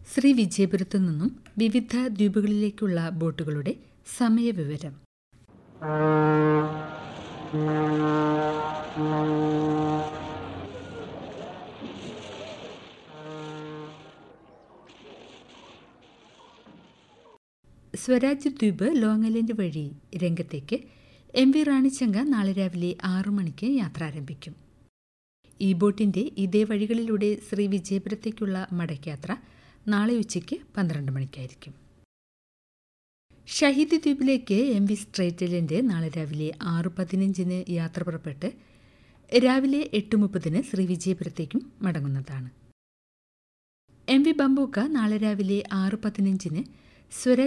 ശ്രീ വിജയപുരത്തു നിന്നും വിവിധ ദ്വീപുകളിലേക്കുള്ള ബോട്ടുകളുടെ സമയവിവരം സ്വരാജ് ദ്വീപ് ലോങ് ഐലൻഡ് വഴി രംഗത്തേക്ക് എം വി റാണിച്ചങ്ക നാളെ രാവിലെ ആറു മണിക്ക് യാത്ര ആരംഭിക്കും ഈ ബോട്ടിന്റെ ഇതേ വഴികളിലൂടെ ശ്രീ വിജയപുരത്തേക്കുള്ള മടക്കയാത്ര നാളെ ഉച്ചയ്ക്ക് പന്ത്രണ്ട് മണിക്കായിരിക്കും ഷഹീദ് ദ്വീപിലേക്ക് എം വി സ്ട്രേറ്റലിൻ്റെ നാളെ രാവിലെ ആറ് പതിനഞ്ചിന് യാത്ര പുറപ്പെട്ട് രാവിലെ എട്ട് മുപ്പതിന് ശ്രീ വിജയപുരത്തേക്കും മടങ്ങുന്നതാണ് എം വി ബംബൂക്ക നാളെ രാവിലെ ആറ് പതിനഞ്ചിന് സ്വരാജ്